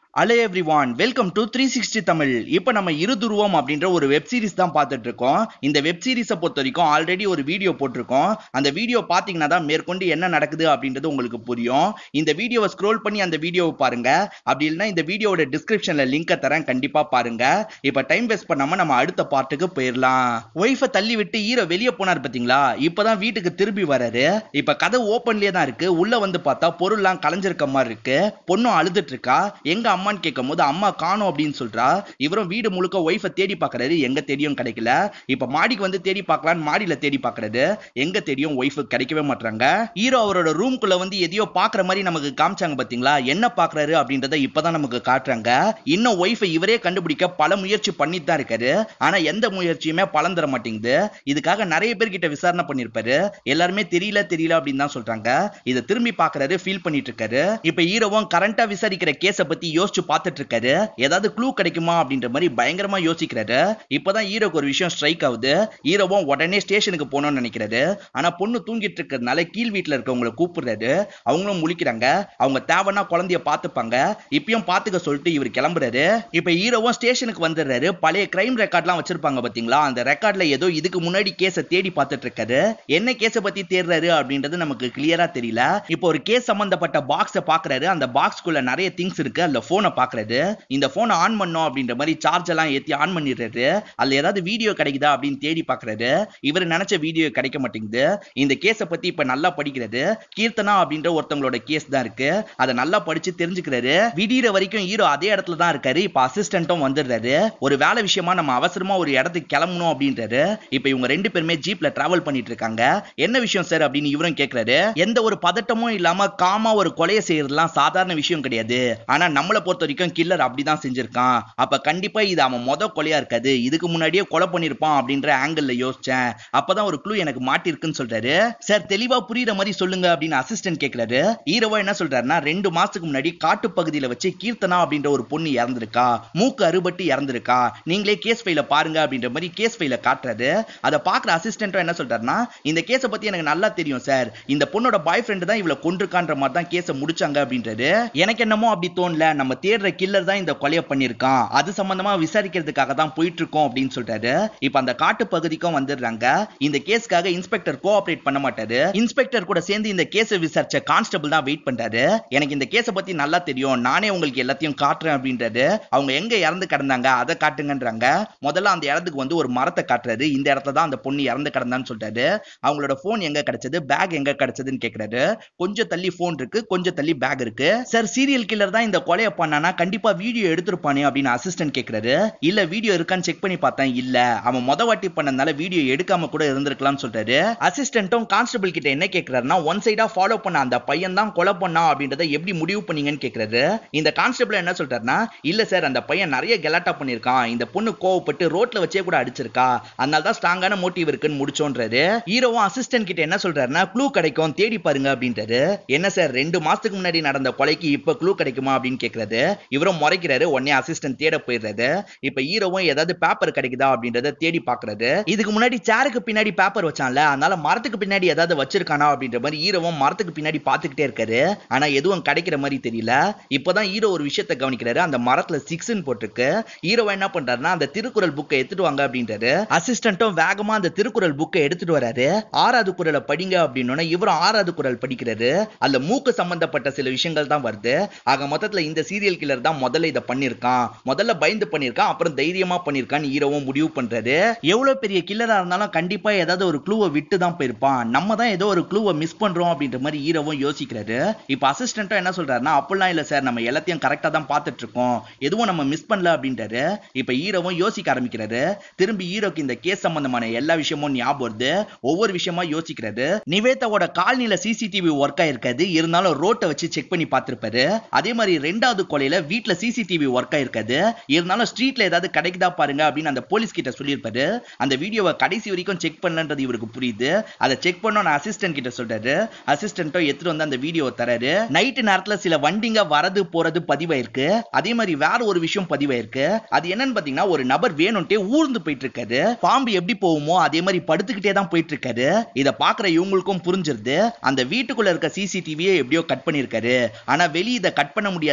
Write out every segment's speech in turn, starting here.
hello everyone welcome to three sixty Tamil இப்போ நம்ம இருதுருவம் அப்படின்ற ஒரு வெப் சீரிஸ் தான் பார்த்துட்டு இருக்கோம் இந்த வெப் சீரிஸை பொறுத்த வரைக்கும் ஆல்ரெடி ஒரு வீடியோ போட்டிருக்கோம் அந்த வீடியோ பார்த்தீங்கன்னா தான் மேற்கொண்டு என்ன நடக்குது அப்படின்றது உங்களுக்கு புரியும் இந்த வீடியோவை ஸ்க்ரோல் பண்ணி அந்த வீடியோவை பாருங்க அப்படி இல்லைன்னா இந்த வீடியோவோட டிஸ்கிரிப்ஷன்ல லிங்கை தரேன் கண்டிப்பா பாருங்க இப்போ டைம் வேஸ்ட் பண்ணாம நம்ம அடுத்த பார்ட்டுக்கு போயிடலாம் ஒய்ஃபை தள்ளி விட்டு ஹீரோ வெளியே போனார் பார்த்தீங்களா இப்போதான் வீட்டுக்கு திரும்பி வராரு இப்போ கதை ஓப்பன்லயே தான் இருக்கு உள்ள வந்து பார்த்தா பொருள்லாம் கலைஞ்சிருக்க மாதிரி இருக்கு பொண்ணும் அழுதுட்டு இருக்கா எங்க அம்மான்னு கேட்கும் போது அம்மா காணும் அப்படின்னு சொல்றா இவரும் வீடு முழுக்க ஒய்ஃபை தேடி பார்க்கறாரு எங்க தேடியும் கிடைக்கல இப்ப மாடிக்கு வந்து தேடி பார்க்கலான்னு மாடியில தேடி பார்க்கறது எங்க தேடியும் ஒய்ஃப் கிடைக்கவே மாட்டாங்க ஹீரோ அவரோட ரூம்குள்ள வந்து எதையோ பாக்குற மாதிரி நமக்கு காமிச்சாங்க பாத்தீங்களா என்ன பாக்குறாரு அப்படின்றத இப்பதான் நமக்கு காட்டுறாங்க இன்னும் ஒய்ஃபை இவரே கண்டுபிடிக்க பல முயற்சி பண்ணிட்டு தான் இருக்காரு ஆனா எந்த முயற்சியுமே பலன் தர மாட்டேங்குது இதுக்காக நிறைய பேர்கிட்ட விசாரணை பண்ணிருப்பாரு எல்லாருமே தெரியல தெரியல அப்படின்னு தான் சொல்றாங்க இதை திரும்பி பாக்குறாரு ஃபீல் பண்ணிட்டு இருக்காரு இப்ப ஹீரோவும் கரண்டா விசாரிக்கிற கேஸ பத்தி யோசிச்சு பார்த்துட்டு இருக்காரு ஏதாவது க்ளூ கிடைக்குமா அப்படின்ற மாதிரி பயங்கரமா யோசிக்கிறாரு இப்பதான் ஹீரோக்கு ஒரு விஷயம் ஸ்ட்ரைக் ஆகுது ஹீரோவும் உடனே ஸ்டேஷனுக்கு போகணும்னு நினைக்கிறாரு ஆனா பொண்ணு தூங்கிட்டு இருக்கிறதுனால கீழ் வீட்டுல இருக்கவங்களை கூப்பிடுறாரு அவங்களும் முழிக்கிறாங்க அவங்க தேவைன்னா குழந்தைய பார்த்துப்பாங்க இப்பயும் பார்த்துக்க சொல்லிட்டு இவர் கிளம்புறாரு இப்ப ஹீரோவும் ஸ்டேஷனுக்கு வந்துடுறாரு பழைய கிரைம் ரெக்கார்ட்லாம் வச்சிருப்பாங்க பாத்தீங்களா அந்த ரெக்கார்ட்ல ஏதோ இதுக்கு முன்னாடி கேஸை தேடி பார்த்துட்டு இருக்காரு என்ன கேஸை பத்தி தேடுறாரு அப்படின்றது நமக்கு கிளியரா தெரியல இப்போ ஒரு கேஸ் சம்பந்தப்பட்ட பாக்ஸை பாக்குறாரு அந்த பாக்ஸ்க்குள்ள நிறைய திங்ஸ் இருக்கு அதுல போனை பாக்குறாரு இந்த போனை ஆன் பண்ணோம் அப்படின்ற மாதிரி சார்ஜ் எல்லாம் ஏத்தி ஆன் பண்ணிடுறாரு அதுல ஏதாவது வீடியோ கிடைக்குதா அப்படின்னு தேடி பாக்குறாரு இவர் நினைச்ச வீடியோ கிடைக்க மாட்டேங்குது இந்த கேஸை பத்தி இப்ப நல்லா படிக்கிறது கீர்த்தனா அப்படின்ற ஒருத்தவங்களோட கேஸ் தான் இருக்கு அதை நல்லா படிச்சு தெரிஞ்சுக்கிறாரு விடிகிற வரைக்கும் ஹீரோ அதே இடத்துல தான் இருக்காரு இப்ப அசிஸ்டன்ட்டும் வந்துடுறாரு ஒரு வேலை விஷயமா நம்ம அவசரமா ஒரு இடத்துக்கு கிளம்பணும் அப்படின்றாரு இப்ப இவங்க ரெண்டு பேருமே ஜீப்ல டிராவல் பண்ணிட்டு இருக்காங்க என்ன விஷயம் சார் அப்படின்னு இவரும் கேக்குறாரு எந்த ஒரு பதட்டமும் இல்லாம காமா ஒரு கொலையை செய்யறதுலாம் சாதாரண விஷயம் கிடையாது ஆனா நம்மளை பொறுத்த வரைக்கும் கில்லர் அப்படிதான் செஞ்சிருக்கான் அப்ப கண்டிப்பா இது அவன் மொத கொலையா இருக்காது இதுக்கு முன்னாடியே கொலை பண்ணிருப்பான் அப்படின்ற ஆங்கிள் யோசிச்சேன் அப்பதான் ஒரு க்ளூ எனக்கு மாட்டிருக்குன்னு சொல்றாரு சார் தெளிவா புரியுற மாதிரி சொல்லுங்க அப்படின்னு அசிஸ்டன்ட் கேக்குறாரு ஹீரோவா என்ன சொல்றாருன்னா ரெண்டு மாசத்துக்கு முன்னாடி காட்டு பகுதியில வச்சு கீர்த்தனா அப்படின்ற ஒரு பொண்ணு இறந்திருக்கா மூக்கு அறுபட்டு இறந்திருக்கா நீங்களே கேஸ் ஃபைல பாருங்க அப்படின்ற மாதிரி கேஸ் ஃபைல காட்டுறாரு அதை பாக்குற அசிஸ்டன்ட்டும் என்ன சொல்றாருன்னா இந்த கேஸை பத்தி எனக்கு நல்லா தெரியும் சார் இந்த பொண்ணோட பாய் ஃப்ரெண்டு தான் இவளை கொண்டிருக்கான்ற மாதிரி தான் கேஸை முடிச்சாங்க அப்படின்றாரு எனக்கு என்னமோ அப்படி தோணல நம்ம தேடுற கில்லர் தான் இந்த கொலையை பண்ணிருக்கான் அது சம்பந்தமா விசாரிக்கிறதுக்காக தான் போயிட்டு இருக்கோம் அப்படின்னு சொல்றாரு இப்ப அந்த காட்டு பகுதிக்கும் வந்துடுறாங்க இந்த கேஸ்க்காக இன்ஸ்பெக்டர் கோஆபரேட் பண்ண மாட்டாரு இன்ஸ்பெக்டர் கூட சேர்ந்து இந்த கேஸை விசாரிச்ச கான்ஸ்டபிள் தான் வெயிட் பண்றாரு எனக்கு இந்த கேஸை பத்தி நல்லா தெரியும் நானே உங்களுக்கு எல்லாத்தையும் காட்டுறேன் அப்படின்றாரு அவங்க எங்க இறந்து கிடந்தாங்க அதை காட்டுங்கன்றாங்க முதல்ல அந்த இடத்துக்கு வந்து ஒரு மரத்தை காட்டுறாரு இந்த இடத்துல தான் அந்த பொண்ணு இறந்து கிடந்தான்னு சொல்றாரு அவங்களோட போன் எங்க கிடைச்சது பேக் எங்க கிடைச்சதுன்னு கேக்குறாரு கொஞ்சம் தள்ளி போன் இருக்கு கொஞ்சம் தள்ளி பேக் இருக்கு சார் சீரியல் கில்லர் தான் இந்த கொலையை பண்ணானா கண்டிப்பா வீடியோ எடுத்திருப்பானே அப்படின்னு அசிஸ்டன்ட் கேக்குறாரு இல்ல வீடியோ இருக்கான்னு செக் பண்ணி பார்த்தேன் இல்ல அவன் மொத வாட்டி பண்ணனால வீடியோ எடுக்காம கூட இருந்திருக்கலாம்னு சொல்றாரு அசிஸ்டன்ட்டும் கான்ஸ்டபிள் கிட்ட என்ன கேக்குறாருன்னா ஒன் சைடா ஃபாலோ பண்ண அந்த பையன் தான் கொலை பண்ணா அப்படின்றத எப்படி முடிவு பண்ணீங்கன்னு கேக்குறாரு இந்த கான்ஸ்டபிள் என்ன சொல்றாருன்னா இல்ல சார் அந்த பையன் நிறைய கெலாட்டா பண்ணிருக்கான் இந்த பொண்ணு கோவப்பட்டு ரோட்ல வச்சே கூட அடிச்சிருக்கா அதனால தான் ஸ்ட்ராங்கான மோட்டிவ் இருக்குன்னு முடிச்சோன்றாரு ஹீரோவும் அசிஸ்டன்ட் கிட்ட என்ன சொல்றாருன்னா க்ளூ கிடைக்கும் தேடி பாருங்க அப்படின்றாரு என்ன சார் ரெண்டு மாசத்துக்கு முன்னாடி நடந்த கொலைக்கு இப்ப க்ளூ கிடைக்குமா அப்படின்னு கேக்குறாரு இவரும் முறைக்கிறாரு உடனே அசிஸ்டன்ட் தேட போயிடுறாரு இப்ப ஹீரோவும் ஏதாவது பேப்பர் கிடைக்குதா அப்படின்றத தேடி பாக்குறாரு இதுக்கு முன்னாடி சேருக்கு பின்னாடி பேப்பர் வச்சான்ல அதனால மரத்துக்கு பின்னாடி ஏதாவது வச்சிருக்கானா அப்படின்ற மாதிரி ஹீரோவும் மரத்துக்கு பின்னாடி பாத்துக்கிட்டே இருக்காரு ஆனா எதுவும் கிடைக்கிற மாதிரி தெரியல இப்பதான் ஹீரோ ஒரு விஷயத்த கவனிக்கிறாரு அந்த மரத்துல சிக்ஸ்ன்னு போட்டிருக்கு ஹீரோவா என்ன பண்றாருன்னா அந்த திருக்குறள் புக்கை எடுத்துட்டு வாங்க அப்படின்றாரு அசிஸ்டன்ட்டும் வேகமா அந்த திருக்குறள் புக்கை எடுத்துட்டு வராரு ஆறாவது குரலை படிங்க அப்படின்னோட இவரும் ஆறாவது குரல் படிக்கிறாரு அதுல மூக்கு சம்பந்தப்பட்ட சில விஷயங்கள் தான் வருது ஆக மொத்தத்துல இந்த சீரியல் கில்லர் தான் முதல்ல இதை பண்ணிருக்கான் முதல்ல பயந்து பண்ணிருக்கான் அப்புறம் தைரியமா பண்ணிருக்கான்னு ஹீரோவும் முடிவு பண்றாரு எவ்வளவு பெரிய கில்லரா இருந்தாலும் கண்டிப்பா ஏதாவது ஒரு க்ளூவை விட்டு தான் போயிருப்பான் நம்ம தான் ஏதோ ஒரு க்ளூவை மிஸ் பண்றோம் அப்படின்ற மாதிரி ஹீரோவும் யோசிக்கிறாரு இப்ப அசிஸ்டன்ட்டும் என்ன சொல்றாருன்னா அப்படிலாம் இல்ல சார் நம்ம எல்லாத்தையும் கரெக்டா தான் பார்த்துட்டு இருக்கோம் எதுவும் நம்ம மிஸ் பண்ணல அப்படின்றாரு இப்ப ஹீரோவும் யோசிக்க ஆரம்பிக்கிறாரு திரும்பி ஹீரோக்கு இந்த கேஸ் சம்பந்தமான எல்லா விஷயமும் ஞாபகம் வருது ஒவ்வொரு விஷயமா யோசிக்கிறாரு நிவேதாவோட காலனில சிசிடிவி ஒர்க் ஆயிருக்காது இருந்தாலும் ரோட்டை வச்சு செக் பண்ணி பார்த்திருப்பாரு அதே மாதிரி ரெண்டாவது கொலையில வீட்ல சிசிடிவி ஒர்க் ஆயிருக்காது இருந்தாலும் ஸ்ட்ரீட்ல ஏதாவது கிடைக்குதா பாருங்க அப்படின்னு அந்த போலீஸ் கிட்ட சொல்லியிருப்பாரு அந்த வீடியோவை கடைசி வரைக்கும் செக் பண்ணலன்றது இவருக்கு புரியுது அதை செக் பண்ண அசிஸ்டன்ட் கிட்ட சொல்றாரு அசிஸ்டன்ட்டும் எடுத்துட்டு வந்து அந்த வீடியோவை தராரு நைட்டு நேரத்துல சில வண்டிங்க வரது போறது பதிவாயிருக்கு அதே மாதிரி வேற ஒரு விஷயம் பதிவாயிருக்கு அது என்னன்னு பாத்தீங்கன்னா ஒரு நபர் வேணும்ட்டே ஊர்ந்து போயிட்டு இருக்காரு பாம்பு எப்படி போகுமோ அதே மாதிரி படுத்துக்கிட்டே தான் போயிட்டு இருக்காரு இத பாக்குற இவங்களுக்கும் புரிஞ்சிருது அந்த வீட்டுக்குள்ள இருக்க சிசிடிவியை எப்படியோ கட் பண்ணிருக்காரு ஆனா வெளியே இதை கட் பண்ண முடியாதுன்னு தெரிஞ்சு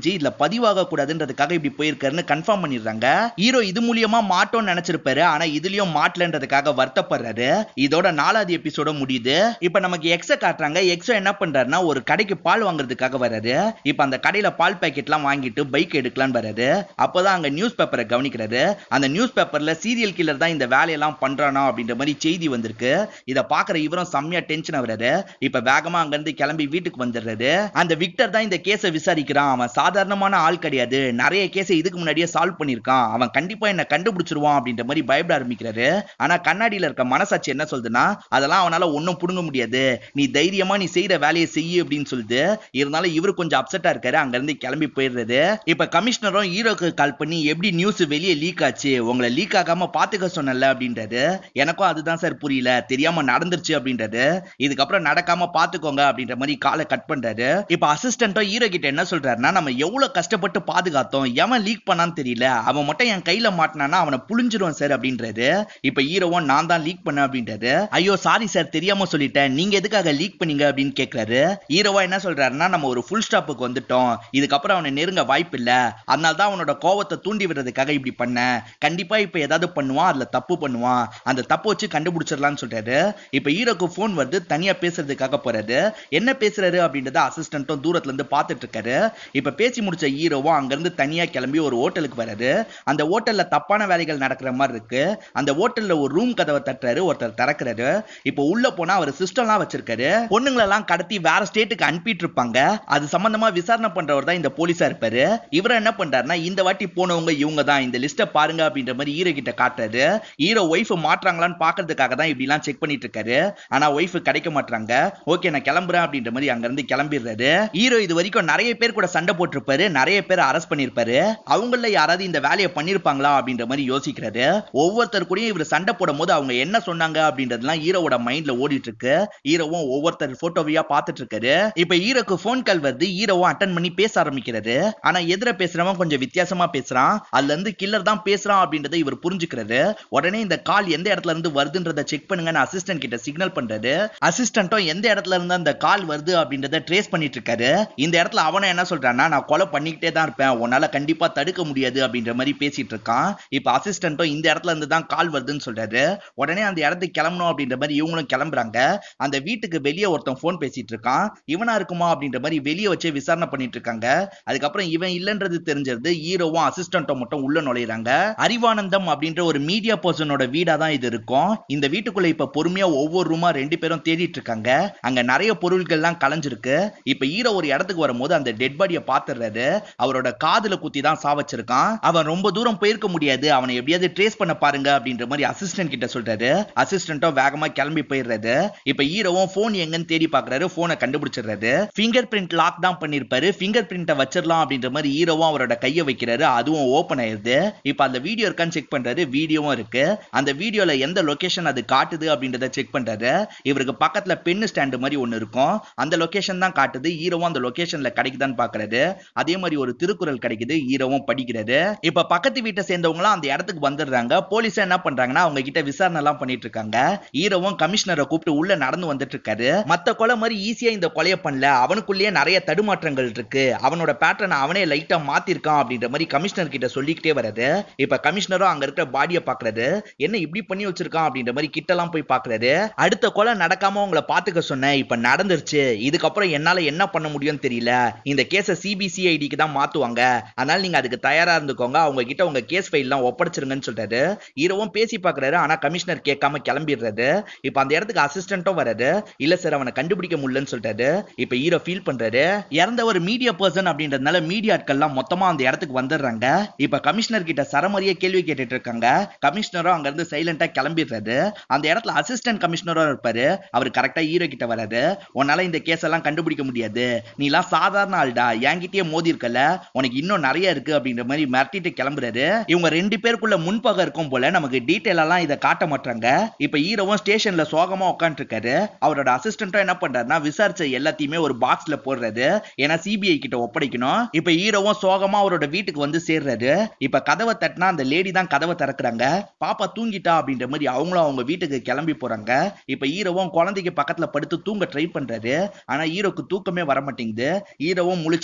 தெரிஞ்சு இதுல பதிவாக கூடாதுன்றதுக்காக இப்படி போயிருக்காருன்னு கன்ஃபார்ம் பண்ணிடுறாங்க ஹீரோ இது மூலியமா மாட்டோம்னு நினைச்சிருப்பாரு ஆனா இதுலயும் மாட்டலன்றதுக்காக வருத்தப்படுறாரு இதோட நாலாவது எபிசோட முடியுது இப்ப நமக்கு எக்ஸ காட்டுறாங்க எக்ஸோ என்ன பண்றாருன்னா ஒரு கடைக்கு பால் வாங்குறதுக்காக வராரு இப்ப அந்த கடையில பால் பாக்கெட் எல்லாம் வாங்கிட்டு பைக் எடுக்கலாம்னு வராரு அப்பதான் அங்க நியூஸ் பேப்பரை கவனிக்கிறாரு அந்த நியூஸ் பேப்பர்ல சீரியல் கில்லர் தான் இந்த வேலையெல்லாம் பண்றானா அப்படின்ற மாதிரி செய்தி வந்திருக்கு இத பாக்குற இவரும் செம்மையா டென்ஷன் ஆகுறாரு இப்ப வேகமா அங்க இருந்து கிளம்பி வீட்டுக்கு வந்துடுறாரு அந்த விக்டர் தான் இந்த கேஸை விசாரிக்கிறான் அவன் சாதாரணமான ஆள் கிடையாது நிறைய கேஸை இதுக்கு முன்னாடியே சால்வ் பண்ணிருக்கான் அவன் கண்டிப்பா என்ன கண்டுபிடிச்சிருவான் அப்படின்ற மாதிரி பயப்பட ஆரம்பிக்கிறாரு ஆனா கண்ணாடியில இருக்க மனசாட்சி என்ன சொல்லுதுன்னா அதெல்லாம் அவனால ஒன்னும் புடுங்க முடியாது நீ தைரியமா நீ செய்யற வேலையை செய்யு அப்படின்னு சொல்லுது இருந்தாலும் இவரு கொஞ்சம் அப்செட்டா இருக்காரு அங்க இருந்து கிளம்பி போயிடுறது இப்ப கமிஷனரும் ஹீரோக்கு கால் பண்ணி எப்படி நியூஸ் வெளியே லீக் ஆச்சு உங்களை லீக் ஆகாம பாத்துக்க சொன்னல அப்படின்றது எனக்கும் அதுதான் சார் புரியல தெரியாம நடந்துருச்சு அப்படின்றது இதுக்கப்புறம் நடக்காம பாத்துக்கோங்க அப்படின்ற மாதிரி காலை கட் பண்றாரு இப்ப அசிஸ்டன்ட்டும் ஹீரோ கிட்ட என்ன சொல்றாருன்னா நம்ம எவ்வளவு கஷ்டப்பட்டு பாதுகாத்தோம் எவன் லீக் பண்ணான்னு தெரியல அவன் மட்டும் என் கையில மாட்டினானா அவனை புளிஞ்சிருவான் சார் அப்படின்றது இப்ப ஹீரோவும் நான் தான் லீக் பண்ண அப்படின்றது ஐயோ சாரி சார் தெரியாம சொல்லிட்டேன் நீங்க எதுக்காக லீக் பண்ணீங்க அப்படின்னு கேக்குறாரு ஹீரோவா என்ன சொல்றாருன்னா நம்ம ஒரு ஃபுல் ஸ்டாப்புக்கு வந்துட்டோம் இதுக்கப்புறம் அவனை நெருங்க வாய்ப்பு இல்ல அதனால தான் அவனோட கோவத்தை தூண்டி விடுறதுக்காக இப்படி பண்ணேன் கண்டிப்பா இப்ப ஏதாவது பண்ணுவான் அதுல தப்பு பண்ணுவான் அந்த தப்பு வச்சு கண்டுபிடிச்சிடலாம்னு சொல்றாரு இப்ப ஹீரோக்கு போன் வருது தனியா பேசுறதுக்காக போறாரு என்ன பேசுறாரு அப்படின்றத அசிஸ்டன்ட்டும் தூரத்துல இருந்து பார்த்துட்டு இருக்காரு இப்ப பேசி முடிச்ச ஹீரோவும் அங்க இருந்து தனியா கிளம்பி ஒரு ஹோட்டலுக்கு வராரு அந்த ஹோட்டல்ல தப்பான வேலைகள் நடக்கிற மாதிரி இருக்கு அந்த ஹோட்டல்ல ஒரு ரூம் கதவை தட்டுறாரு ஒருத்தர் திறக்கிறாரு இப்போ உள்ள போனா அவர் சிஸ்டம்லாம் வச்சிருக்காரு பொண்ணுங்களெல்லாம் கடத்தி வேற ஸ்டேட்டுக்கு அனுப்பிட்டு இருப்பாங்க அது சம்பந்தமா விசாரணை பண்றவர் தான் இந்த போலீஸா இருப்பாரு இவர் என்ன பண்றாருன்னா இந்த வாட்டி போனவங்க இவங்க தான் இந்த லிஸ்ட்டை பாருங்க அப்படின்ற மாதிரி ஹீரோ கிட்ட காட்டுறாரு ஹீரோ ஒய்ஃப் மாற்றாங்களான்னு பாக்குறதுக்காக தான் இப்படி எல்லாம் செக் பண்ணிட்டு இருக்காரு ஆனா ஒய்ஃப் கிடைக்க மாட்டாங்க ஓகே நான் கிளம்புறேன் அப்படின்ற மாதிரி அங்க இருந்து கிளம்பிடுறாரு ஹீரோ இது வரைக்கும் நிறைய பேர் கூட சண்டை போட்டிருப்பாரு நிறைய பேர் அரெஸ்ட் பண்ணிருப்பாரு அவங்கள யாராவது இந்த வேலையை பண்ணிருப்பாங்களா அப்படின்ற மாதிரி யோசிக்கிறாரு ஒவ்வொருத்தர் கூடயும் இவர் சண்டை போடும் போது அவங்க என்ன சொன்னாங்க அப்படின்றதுலாம் ஹீரோவோட மைண்ட்ல ஓடிட்டு இருக்கு ஹீரோவும் ஒவ்வொருத்தர் போட்டோவையா பார்த்துட்டு இருக்காரு இப்ப ஹீரோக்கு போன் கால் வருது ஹீரோவும் அட்டன் பண்ணி பேச ஆரம்பிக்கிறாரு ஆனா எதிர பேசுறவன் கொஞ்சம் வித்தியாசமா பேசுறான் அதுல இருந்து கில்லர் தான் பேசுறான் அப்படின்றத இவர் புரிஞ்சுக்கிறாரு உடனே இந்த கால் எந்த இடத்துல இருந்து வருதுன்றத செக் பண்ணுங்கன்னு அசிஸ்டன்ட் கிட்ட சிக்னல் பண்றாரு அசிஸ்டன்ட்டும் எந்த இடத்துல இருந்து அந்த கால் வருது அப்படின்றத ட்ரேஸ் பண்ணிட்டு இருக்காரு இந்த இடத்துல அவனை என்ன சொல்றான்னா நான் கொலை பண்ணிக்கிட்டே தான் இருப்பேன் உன்னால கண்டிப்பா தடுக்க முடியாது அப்படின்ற மாதிரி பேசிட்டு இருக்கான் இப்ப அசிஸ்டன்ட்டும் இந்த இடத்துல இருந்து தான் கால் வருதுன்னு சொல்றாரு உடனே அந்த இடத்துக்கு கிளம்பணும் அப்படின்ற மாதிரி இவங்களும் கிளம்புறாங்க அந்த வீட்டுக்கு வெளியே ஒருத்தன் போன் பேசிட்டு இருக்கான் இவனா இருக்குமா அப்படின்ற மாதிரி வெளியே வச்சு விசாரணை பண்ணிட்டு இருக்காங்க அதுக்கப்புறம் இவன் இல்லன்றது தெரிஞ்சது ஹீரோவும் அசிஸ்டன்ட்டும் மட்டும் உள்ள நுழையிறாங்க அறிவானந்தம் அப்படின்ற ஒரு மீடியா பர்சனோட வீடா தான் இது இருக்கும் இந்த வீட்டுக்குள்ள இப்ப பொறுமையா ஒவ்வொரு ரூமா ரெண்டு பேரும் தேடிட்டு இருக்காங்க அங்க நிறைய பொருட்கள்லாம் கலைஞ்சிருக்கு இப்ப ஹீரோ ஒரு இடத்துக்கு வரும்போது அந்த டெட் பாடியை பாத்துறாரு அவரோட காதுல குத்தி தான் சாவச்சிருக்கான் அவன் ரொம்ப தூரம் போயிருக்க முடியாது அவனை எப்படியாவது ட்ரேஸ் பண்ண பாருங்க அப்படின்ற மாதிரி அசிஸ்டன்ட் கிட்ட சொல்றாரு அசிஸ்டன்ட்டும் வேகமா கிளம்பி போயிடுறாரு இப்ப ஹீரோவும் போன் எங்கன்னு தேடி பாக்குறாரு போனை கண்டுபிடிச்சிடுறாரு ஃபிங்கர் பிரிண்ட் லாக் தான் பண்ணிருப்பாரு ஃபிங்கர் பிரிண்ட்டை வச்சிடலாம் அப்படின்ற மாதிரி ஹீரோவும் அவரோட கையை வைக்கிறாரு அதுவும் ஓபன் ஆயிருது இப்ப அந்த வீடியோ இருக்கான்னு செக் பண்றாரு வீடியோவும் இருக்கு அந்த வீடியோல எந்த லொகேஷன் அது காட்டுது அப்படின்றத செக் பண்றாரு இவருக்கு பக்கத்துல பென் ஸ்டாண்டு மாதிரி ஒன்னு இருக்கும் அந்த லொகேஷன் தான் காட்டுது ஹீரோவும் அந்த லொகேஷன்ல கிடைக்குதான்னு பாக்குறாரு அதே மாதிரி ஒரு திருக்குறள் கிடைக்குது ஹீரோவும் படிக்கிறாரு இப்ப பக்கத்து வீட்டை சேர்ந்தவங்களாம் அந்த இடத்துக்கு வந்துடுறாங்க போலீஸ் என்ன பண்றாங்கன்னா அவங்க கிட்ட விசாரணை எல்லாம் பண்ணிட்டு இருக்காங்க ஹீரோவும் கமிஷனரை கூப்பிட்டு உள்ள நடந்து வந்துட்டு இருக்காரு மத்த கொலை மாதிரி ஈஸியா இந்த கொலையை பண்ணல அவனுக்குள்ளேயே நிறைய தடுமாற்றங்கள் இருக்கு அவனோட பேட்டர்ன் அவனே லைட்டா மாத்திருக்கான் அப்படின்ற மாதிரி கமிஷனர் கிட்ட சொல்லிக்கிட்டே வராது இப்ப கமிஷனரும் அங்க இருக்கிற பாடியை பாக்குறாரு என்ன இப்படி பண்ணி வச்சிருக்கான் அப்படின்ற மாதிரி கிட்டலாம் போய் பாக்குறாரு அடுத்த கொலை நடக்காம உங்களை பாத்துக்க சொன்னேன் இப்ப நடந்துருச்சு இதுக்கப்புறம் என்னால என்ன பண்ண முடியும்னு தெரியல இந்த கேஸ சிபிசிஐடிக்கு தான் மாத்துவாங்க அதனால நீங்க அதுக்கு தயாரா இருந்துக்கோங்க அவங்க கிட்ட உங்க கேஸ் ஃபைல் எல்லாம் ஒப்படைச்சிருங்கன்னு சொல்றாரு ஹீரோவும் பேசி பாக்குறாரு ஆனா கமிஷனர் கேட்காம கிளம்பிடுறாரு இப்ப அந்த இடத்துக்கு அசிஸ்டன்ட்டும் வராரு இல்ல சார் அவனை கண்டுபிடிக்க முடியலன்னு சொல்றாரு இப்ப ஹீரோ ஃபீல் பண்றாரு இறந்த ஒரு மீடியா பர்சன் அப்படின்றதுனால மீடியா ஆட்கள்லாம் மொத்தமா அந்த இடத்துக்கு வந்துடுறாங்க இப்ப கமிஷனர் கிட்ட சரமரியா கேள்வி கேட்டுட்டு இருக்காங்க கமிஷனரும் அங்க இருந்து சைலண்டா கிளம்பிடுறாரு அந்த இடத்துல அசிஸ்டன்ட் கமிஷனரும் இருப்பாரு அவர் கரெக்டா ஹீரோ கிட்ட வராரு உன்னால இந்த கேஸ் எல்லாம் கண்டுபிடிக்க முடியாது நீ எல்லாம் சாதாரண ஆள்டா என்கிட்டயே மோதி இருக்கல உனக்கு இன்னும் நிறைய இருக்கு அப்படின்ற மாதிரி மிரட்டிட்டு கிளம்புறாரு இவங்க ரெண்டு பேருக்குள்ள முன்பகை இருக்கும் போல நமக்கு டீட்டெயில் எல்லாம் இதை காட்ட மாட்டாங்க இப்ப ஹீரோவும் ஸ்டேஷன்ல சோகமா உட்காந்துருக்காரு அவரோட அசிஸ்டன்ட்டும் என்ன பண்றாருன்னா விசாரிச்ச எல்லாத்தையுமே ஒரு பாக்ஸ்ல போடுறாரு ஏன்னா சிபிஐ கிட்ட ஒப்படைக்கணும் இப்ப ஹீரோவும் சோகமா அவரோட வீட்டுக்கு வந்து சேர்றாரு இப்ப கதவை தட்டினா அந்த லேடி தான் கதவை திறக்கிறாங்க பாப்பா தூங்கிட்டா அப்படின்ற மாதிரி அவங்களும் அவங்க வீட்டுக்கு கிளம்பி போறாங்க இப்ப ஹீரோவும் குழந்தைக்கு பக்கத்துல படுத்து தூங்க ட்ரை பண்றாரு ஆனா ஹீரோக்கு தூக்கமே வர மாட்டேங்குது ஹீரோவும் முழிச்சு வெளியே வந்து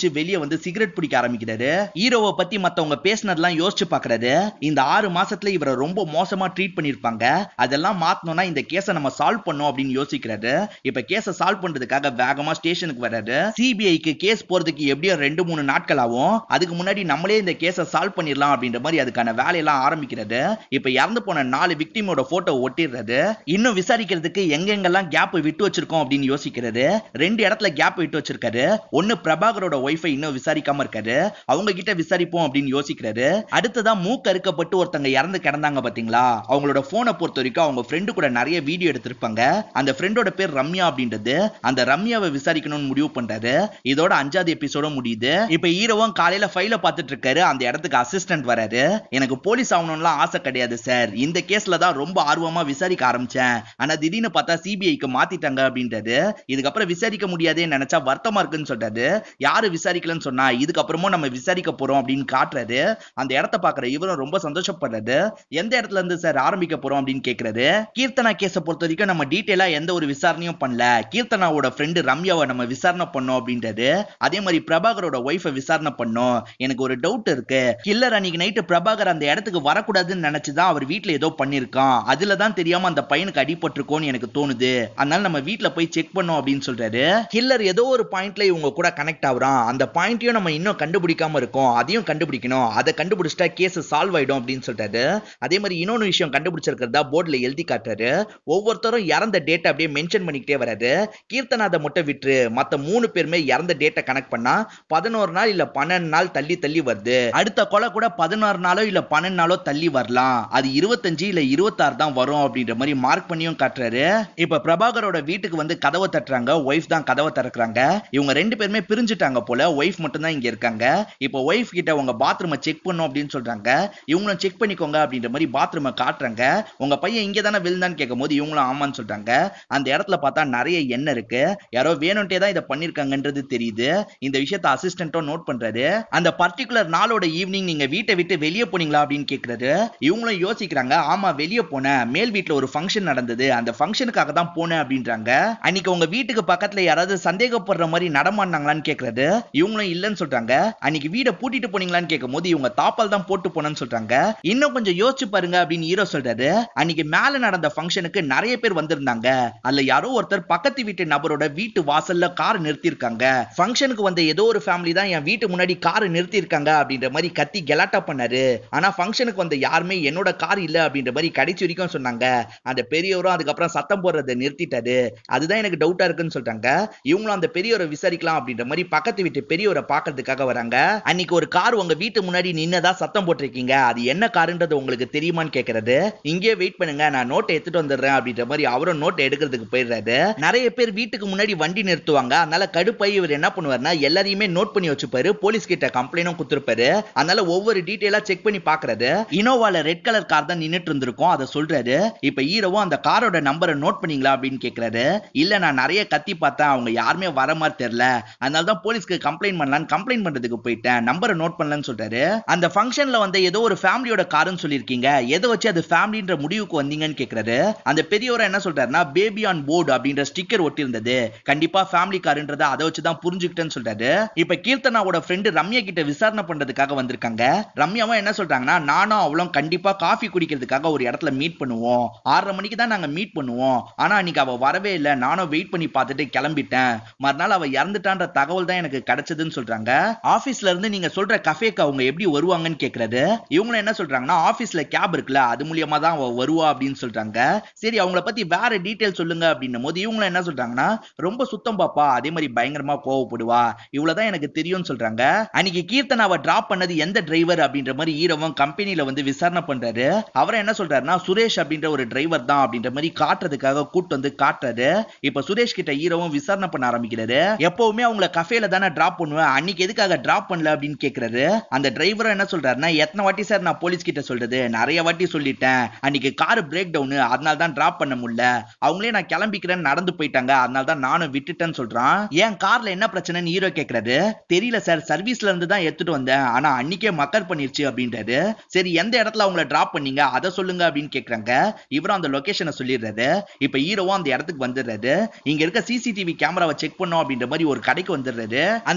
வந்து சிகரெட் பிடிக்க ஆரம்பிக்கிறாரு ஹீரோவை பத்தி மத்தவங்க பேசினதெல்லாம் யோசிச்சு பாக்குறாரு இந்த ஆறு மாசத்துல இவரை ரொம்ப மோசமா ட்ரீட் பண்ணிருப்பாங்க அதெல்லாம் மாத்தணும்னா இந்த கேஸை நம்ம சால்வ் பண்ணோம் அப்படின்னு யோசிக்கிறாரு இப்ப கேஸை சால்வ் பண்றதுக்காக வேகமா ஸ்டேஷனுக்கு வர்றாரு சிபிஐக்கு கேஸ் போறதுக்கு எப்படியும் ரெண்டு மூணு நாட்கள் ஆகும் அதுக்கு முன்னாடி நம்மளே இந்த கேஸை சால்வ் பண்ணிடலாம் அப்படின்ற மாதிரி அதுக்கான வேலையெல்லாம் ஆரம்பிக்கிறது இப்ப இறந்து போன நாலு விக்டிமோட போட்டோ ஒட்டிடுறது இன்னும் விசாரிக்கிறதுக்கு எங்கெங்கெல்லாம் கேப் விட்டு வச்சிருக்கோம் அப்படின்னு யோசிக்கிறது ரெண்டு இடத்துல கேப் விட்டு வச்சிருக்காரு ஒன்னு பிரபாகரோட ஒய்ஃபை இன்னும் விசாரிக்காம இருக்காரு அவங்க கிட்ட விசாரிப்போம் அப்படின்னு யோசிக்கிறாரு அடுத்ததா மூக்கு அறுக்கப்பட்டு ஒருத்தங்க இறந்து கிடந்தாங்க பாத்தீங்களா அவங்களோட போனை பொறுத்த வரைக்கும் அவங்க ஃப்ரெண்டு கூட நிறைய வீடியோ எடுத்திருப்பாங்க அந்த ஃப்ரெண்டோட பேர் ரம்யா அப்படின்றது அந்த ரம்யாவை விசாரிக்கணும்னு முடிவு பண்றாரு இதோட அஞ்சாவது எபிசோட முடியுது இப்ப ஹீரோவும் காலையில ஃபைல பார்த்துட்டு இருக்காரு அந்த இடத்துக்கு அசிஸ்டன்ட் வராரு எனக்கு போலீஸ் ஆகணும்லாம் ஆசை கிடையாது சார் இந்த கேஸ்ல தான் ரொம்ப ஆர்வமா விசாரிக்க ஆரம்பிச்சேன் ஆனா திடீர்னு பார்த்தா சிபிஐக்கு மாத்திட்டாங்க அப்படின்றது இதுக்கப்புறம் விசாரிக்க முடியாதே நினைச்சா வருத்தமா இருக்குன்னு சொல்றாரு யாரு விசாரிக்கலன்னு சொன்னா இதுக்கப்புறமும் நம்ம விசாரிக்க போறோம் அப்படின்னு காட்டுறாரு அந்த இடத்த பாக்குற இவரும் ரொம்ப சந்தோஷப்படுறாரு எந்த இடத்துல இருந்து சார் ஆரம்பிக்க போறோம் அப்படின்னு கேக்குறாரு கீர்த்தனா கேஸை பொறுத்த வரைக்கும் நம்ம டீட்டெயிலா எந்த ஒரு விசாரணையும் பண்ணல கீர்த்தனாவோட ஃப்ரெண்டு ரம்யாவை நம்ம விசாரணை பண்ணோம் அப்படின்றது அதே மாதிரி பிரபாகரோட ஒய்ஃபை விசாரணை பண்ணோம் எனக்கு ஒரு டவுட் இருக்கு கில்லர் அன்னைக்கு நைட்டு பிரபாகர் அந்த இடத்துக்கு வரக்கூடாதுன்னு நினைச்சுதான் அவர் வீட்ல ஏதோ பண்ணிருக்கான் அதுல தான் தெரியாம அந்த பையனுக்கு அடிபட்டிருக்கோன்னு எனக்கு தோணுது அதனால நம்ம வீட்ல போய் செக் பண்ணோம் அப்படின்னு சொல்றாரு கில்லர் ஏதோ ஒரு பாயிண்ட்ல இவங்க கூட கனெக்ட் ஆகுறான் அந்த பாயிண்ட்டையும் நம்ம இன்னும் கண்டுபிடிக்காம இருக்கோம் அதையும் கண்டுபிடிக்கணும் அதை கண்டுபிடிச்சிட்டா கேஸ் சால்வ் ஆயிடும் அப்படின்னு சொல்றாரு அதே மாதிரி இன்னொன்னு விஷயம் கண்டுபிடிச்சிருக்கிறதா போர்டுல எழுதி காட்டுறாரு ஒவ்வொருத்தரும் இறந்த டேட்டை அப்படியே மென்ஷன் பண்ணிக்கிட்டே வராரு கீர்த்தனா அதை மட்டும் விட்டுரு மத்த மூணு பேருமே இறந்த டேட்டை கனெக்ட் பண்ணா பதினோரு நாள் இல்ல பன்னெண்டு நாள் தள்ளி தள்ளி வருது அடுத்த கொலை கூட பதினாறு நாளோ இல்ல பன்னெண்டு நாளோ தள்ளி வரலாம் அது இருபத்தஞ்சு இல்ல இருபத்தாறு தான் வரும் அப்படின்ற மாதிரி மார்க் பண்ணியும் காட்டுறாரு இப்ப பிரபாகரோட வீட்டுக்கு வந்து கதவை தட்டுறாங்க ஒய்ஃப் தான் கதவை திறக்கிறாங்க இவங்க ரெண்டு பேருமே பிரிஞ்சுட்டாங்க போல ஒய்ஃப் மட்டும் தான் இங்க இருக்காங்க இப்போ ஒய்ஃப் கிட்ட உங்க பாத்ரூமை செக் பண்ணும் அப்படின்னு சொல்றாங்க இவங்களும் செக் பண்ணிக்கோங்க அப்படின்ற மாதிரி பாத்ரூமை காட்டுறாங்க உங்க பையன் இங்க தானே விழுந்தான்னு கேட்கும் போது இவங்களும் ஆமான்னு சொல்றாங்க அந்த இடத்துல பார்த்தா நிறைய எண்ணெய் இருக்கு யாரோ வேணும்ட்டே தான் இதை பண்ணிருக்காங்கன்றது தெரியுது இந்த விஷயத்த அசிஸ்டன்ட்டும் நோட் பண்றாரு அந்த பர்டிகுலர் நாளோட ஈவினிங் நீங்க வீட்டை விட்டு வெளியே போனீங்களா அப்படின்னு கேக்குறாரு இவங்களும் யோசிக்கிறாங்க ஆமா வெளியே போனேன் மேல் வீட்ல ஒரு ஃபங்க்ஷன் நடந்தது அந்த ஃபங்க்ஷனுக்காக தான் போனேன் அப்படின்றாங்க அன்னைக்கு உங்க வீட்டுக்கு பக்கத்துல யாராவது சந்தேகப்படுற மாதிரி நடமாடினாங்களான்னு கேக்குறாரு இவங்களும் இல்லைன்னு சொல்றாங்க அன்னைக்கு வீடை பூட்டிட்டு போனீங்களான்னு கேட்கும் போது இவங்க தாப்பால் தான் போட்டு போனேன்னு சொல்றாங்க இன்னும் கொஞ்சம் யோசிச்சு பாருங்க அப்படின்னு ஹீரோ சொல்றாரு அன்னைக்கு மேல நடந்த ஃபங்க்ஷனுக்கு நிறைய பேர் வந்திருந்தாங்க அதுல யாரோ ஒருத்தர் பக்கத்து வீட்டு நபரோட வீட்டு வாசல்ல கார் நிறுத்திருக்காங்க ஃபங்க்ஷனுக்கு வந்த ஏதோ ஒரு ஃபேமிலி தான் என் வீட்டு முன்னாடி கார் நிறுத்திருக்காங்க அப்படின்ற மாதிரி கத்தி கெலாட்டா பண்ணாரு ஆனா ஃபங்க்ஷனுக்கு வந்த யாருமே என்னோட கார் இல்ல அப்படின்ற மாதிரி கடைசி வரைக்கும் சொன்னாங்க அந்த பெரியவரும் அதுக்கப்புறம் சத்தம் போடுறதை நிறுத்திட்டாரு அதுதான் எனக்கு டவுட்டா இருக்குன்னு சொல்றாங்க இவங்களும் அந்த பெரியவரை விசாரிக்கலாம் அப்படின்ற மாதிரி பக்கத்து வீட்டு பெரியவரை பாக்குறதுக்காக வராங்க அன்னைக்கு ஒரு கார் உங்க வீட்டு முன்னாடி நின்னதா சத்தம் போட்டிருக்கீங்க அது என்ன காருன்றது உங்களுக்கு தெரியுமான்னு கேக்குறது இங்கே வெயிட் பண்ணுங்க நான் நோட்டை எடுத்துட்டு வந்துடுறேன் அப்படின்ற மாதிரி அவரும் நோட்டை எடுக்கிறதுக்கு போயிடுறாரு நிறைய பேர் வீட்டுக்கு முன்னாடி வண்டி நிறுத்துவாங்க அதனால கடுப்பாய் இவர் என்ன பண்ணுவாருன்னா எல்லாரையுமே நோட் பண்ணி வச்சுப்பாரு போலீஸ் கிட்ட கம்ப்ளைண்டும் கொடுத்துருப்பாரு அதனால ஒவ்வொரு டீட்டெயிலா செக் பண்ணி பாக்குறது இனோவால ரெட் கலர் கார் தான் நின்னுட்டு இருந்திருக்கும் அதை சொல்றாரு இப்ப ஹீரோவும் அந்த காரோட நம்பரை நோட் பண்ணீங்களா அப்படின்னு கேக்குறாரு இல்ல நான் நிறைய கத்தி பார்த்தேன் அவங்க யாருமே வர மாதிரி தெரியல அதனால தான் போலீஸ்க்கு கம்ப்ளைண்ட் பண்ணலான்னு கம்ப்ளைண்ட் பண்றதுக்கு போயிட்டேன் நம்பரை நோட் பண்ணலன்னு சொல்றாரு அந்த ஃபங்க்ஷன்ல வந்து ஏதோ ஒரு ஃபேமிலியோட காருன்னு சொல்லியிருக்கீங்க எதை வச்சு அது ஃபேமிலின்ற முடிவுக்கு வந்தீங்கன்னு கேக்குறாரு அந்த பெரியவரை என்ன சொல்றாருன்னா பேபி ஆன் போர்டு அப்படின்ற ஸ்டிக்கர் ஒட்டி இருந்தது கண்டிப்பா ஃபேமிலி காருன்றத அதை வச்சு தான் புரிஞ்சுக்கிட்டேன்னு சொல்றாரு இப்ப கீர்த்தனாவோட ஃப்ரெண்டு ரம்யா கிட்ட விசாரணை பண்றதுக்காக வந்திருக்காங்க ரம்யாவும் என்ன சொல்றாங்கன்னா நானும் அவளும் கண்டிப்பா காஃபி குடிக்கிறதுக்காக ஒரு இடத்துல மீட் பண்ணுவோம் ஆறரை மணிக்கு தான் நாங்க மீட் பண்ணுவோம் ஆனா அன்னைக்கு அவ வரவே இல்லை நானும் வெயிட் பண்ணி பார்த்துட்டு கிளம்பிட்டேன் மறுநாள் அவ இறந்துட்டான்ற தகவல் தான் எனக்கு கிடைச்சதுன்னு சொல்றாங்க ஆபீஸ்ல இருந்து நீங்க சொல்ற கஃபேக்கு அவங்க எப்படி வருவாங்கன்னு கேக்குறாரு இவங்களும் என்ன சொல்றாங்கன்னா ஆபீஸ்ல கேப் இருக்குல்ல அது மூலியமா தான் அவ வருவா அப்படின்னு சொல்றாங்க சரி அவங்கள பத்தி வேற டீடைல் சொல்லுங்க அப்படின்னும் போது இவங்களும் என்ன சொல்றாங்கன்னா ரொம்ப சுத்தம் பாப்பா அதே மாதிரி பயங்கரமா கோவப்படுவா இவ்வளவுதான் எனக்கு தெரியும்னு சொல்றாங்க அன்னைக்கு கீர்த்தனாவை டிராப் பண்ணது எந்த டிரைவர் அப்படின்ற மாதிரி ஈரவன் கம்பெனில வந்து விசாரணை பண்றாரு அவரை என்ன சொல்றாருன்னா சுரேஷ் அப்படின்ற ஒரு டிரைவர் தான் அப்படின்ற மாதிரி காட்டுறதுக்காக கூட்டு வந்து காட்டுறாரு இப்ப சுரேஷ் கிட்ட ஈரவும் விசாரணை பண்ண ஆரம்பிக்கிறாரு எப்பவுமே அவங்கள கஃபேல தானே டிராப் பண்ணுவேன் அன்னைக்கு எதுக்காக டிராப் பண்ணல அப்படின்னு கேக்குறாரு அந்த டிரைவரும் என்ன சொல்றாருன்னா எத்தனை வாட்டி சார் நான் போலீஸ் கிட்ட சொல்றது நிறைய வாட்டி சொல்லிட்டேன் அன்னைக்கு கார் பிரேக் டவுன் அதனால தான் டிராப் பண்ண முடியல அவங்களே நான் கிளம்பிக்கிறேன்னு நடந்து போயிட்டாங்க அதனால தான் நானும் விட்டுட்டேன்னு சொல்றான் ஏன் கார்ல என்ன பிரச்சனைன்னு ஹீரோ கேக்குறாரு தெரியல சார் சர்வீஸ்ல இருந்து தான் எடுத்துட்டு வந்தேன் ஆனா அன்னைக்கே மக்கர் பண்ணிருச்சு அப்படின்றாரு சரி எந்த இடத்துல அவங்கள டிராப் பண்ணீங்க அதை சொல்லுங்க அப்படின்னு கேக்குறாங்க இவரும் அந்த லொகேஷனை சொல்லிடுறாரு இப்ப ஹீரோவும் அந்த இடத்துக்கு வந்துடுறாரு இங்க இருக்க சிசிடிவி கேமராவை செக் பண்ணோம் அப்படின்ற மாதிரி ஒரு கடைக்கு வந்துடுறாரு அந்த வீடியோ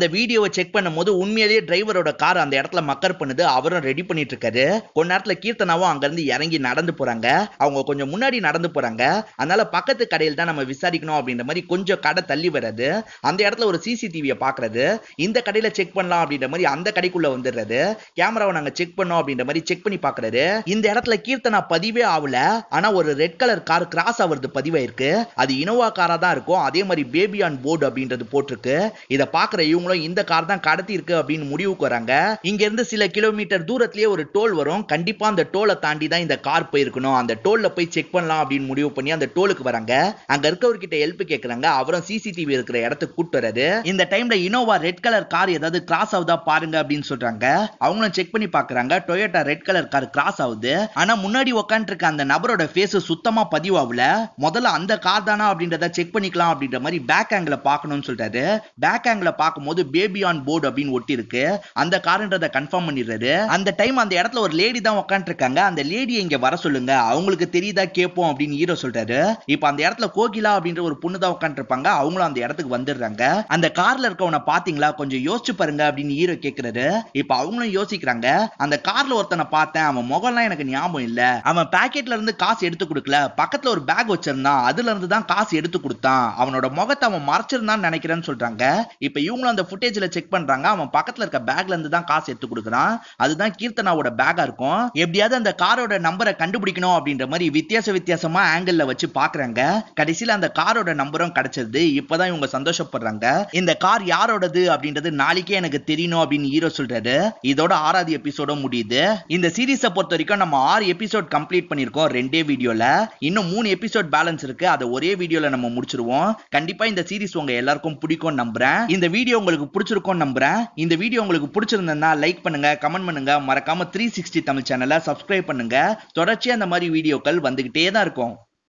வீடியோவை செக் பண்ணும்போது உண்மையிலேயே டிரைவரோட கார் அந்த இடத்துல மக்கர் பண்ணுது அவரும் ரெடி பண்ணிட்டு இருக்காரு கொஞ்ச நேரத்துல கீர்த்தனாவும் அங்க இருந்து இறங்கி நடந்து போறாங்க அவங்க கொஞ்சம் முன்னாடி நடந்து போறாங்க அதனால பக்கத்து கடையில் தான் நம்ம விசாரிக்கணும் அப்படின்ற மாதிரி கொஞ்சம் கடை தள்ளி வர்றது அந்த இடத்துல ஒரு சிசிடிவியை பாக்குறது இந்த கடையில செக் பண்ணலாம் அப்படின்ற மாதிரி அந்த கடைக்குள்ள வந்துடுறது கேமராவை நாங்க செக் பண்ணோம் அப்படின்ற மாதிரி செக் பண்ணி பாக்குறாரு இந்த இடத்துல கீர்த்தனா பதிவே ஆகல ஆனா ஒரு ரெட் கலர் கார் கிராஸ் ஆகுறது பதிவாயிருக்கு அது இனோவா காரா தான் இருக்கும் அதே மாதிரி பேபி ஆன் போர்டு அப்படின்றது போட்டிருக்கு இத பாக்குற இவங்களும் இந்த கார் தான் கடத்தி இருக்கு அப்படின்னு முடிவுக்கு வராங்க இங்க இருந்து சில கிலோமீட்டர் தூரத்திலேயே ஒரு டோல் வரும் கண்டிப்பா அந்த டோலை தாண்டி தான் இந்த கார் போயிருக்கணும் அந்த டோல்ல போய் செக் பண்ணலாம் அப்படின்னு முடிவு பண்ணி அந்த டோலுக்கு வராங்க அங்க இருக்கவர்கிட்ட ஹெல்ப் கேக்குறாங்க அவரும் சிசிடிவி இருக்கிற இடத்துக்கு கூட்டு வராரு இந்த டைம்ல இனோவா ரெட் கலர் கார் ஏதாவது கிராஸ் ஆகுதா பாருங்க அப்படின்னு சொல்றாங்க அவங்களும் செக் பண்ணி பாக்குறாங்க Toyota red colour car cross ஆகுது ஆனா முன்னாடி உட்காந்துட்டு இருக்க அந்த நபரோட ஃபேஸ் சுத்தமா பதிவாகல முதல்ல அந்த கார் தானா அப்படின்றத செக் பண்ணிக்கலாம் அப்படின்ற மாதிரி பேக் ஆங்கிள் பார்க்கணும்னு சொல்றாரு பேக் ஆங்கிள் பார்க்கும்போது பேபி ஆன் போர்டு அப்படின்னு ஒட்டி இருக்கு அந்த கார்ன்றத கன்ஃபார்ம் பண்ணிடுறாரு அந்த டைம் அந்த இடத்துல ஒரு லேடி தான் உட்காந்துட்டு இருக்காங்க அந்த லேடி இங்க வர சொல்லுங்க அவங்களுக்கு தெரியுதா கேட்போம் அப்படின்னு ஹீரோ சொல்றாரு இப்போ அந்த இடத்துல கோகிலா அப்படின்ற ஒரு பொண்ணு தான் உட்காந்துட்டு இருப்பாங்க அவங்களும் அந்த இடத்துக்கு வந்துடுறாங்க அந்த கார்ல இருக்கவனை பாத்தீங்களா கொஞ்சம் யோசிச்சு பாருங்க அப்படின்னு ஹீரோ கேக்குறாரு இப்போ அவங்களும் யோசிக்கிறாங்க அந்த கார்ல ஒருத்தனை பார்த்தேன் அவன் முகம்லாம் எனக்கு ஞாபகம் இல்ல அவன் பாக்கெட்ல இருந்து காசு எடுத்து கொடுக்கல பக்கத்துல ஒரு பேக் வச்சிருந்தான் அதுல இருந்து தான் காசு எடுத்து கொடுத்தான் அவனோட முகத்தை அவன் மறைச்சிருந்தான்னு நினைக்கிறேன்னு சொல்றாங்க இப்ப இவங்களும் அந்த ஃபுட்டேஜ்ல செக் பண்றாங்க அவன் பக்கத்துல இருக்க பேக்ல இருந்து தான் காசு எடுத்து கொடுக்குறான் அதுதான் கீர்த்தனாவோட பேக்கா இருக்கும் எப்படியாவது அந்த காரோட நம்பரை கண்டுபிடிக்கணும் அப்படின்ற மாதிரி வித்தியாச வித்தியாசமா ஆங்கிள் வச்சு பாக்குறாங்க கடைசியில அந்த காரோட நம்பரும் கிடைச்சது இப்பதான் இவங்க சந்தோஷப்படுறாங்க இந்த கார் யாரோடது அப்படின்றது நாளைக்கே எனக்கு தெரியணும் அப்படின்னு ஹீரோ சொல்றாரு இதோட ஆறாவது எபிசோட முடியுது இந்த சீரீஸை பொறுத்த வரைக்கும் நம்ம ஆறு எபிசோட் கம்ப்ளீட் பண்ணிருக்கோம் ரெண்டே வீடியோல இன்னும் மூணு எபிசோட் பேலன்ஸ் இருக்கு அதை ஒரே வீடியோல நம்ம முடிச்சிருவோம் கண்டிப்பா இந்த சீரிஸ் உங்க எல்லாருக்கும் பிடிக்கும் நம்புறேன் இந்த வீடியோ உங்களுக்கு பிடிச்சிருக்கும் நம்புறேன் இந்த வீடியோ உங்களுக்கு பிடிச்சிருந்தா லைக் பண்ணுங்க கமெண்ட் பண்ணுங்க மறக்காம த்ரீ சிக்ஸ்டி தமிழ் சேனலை சப்ஸ்கிரைப் பண்ணுங்க தொடர்ச்சியா அந்த மாதிரி வீடியோக்கள் வந்துகிட்டே தான் இருக்கும்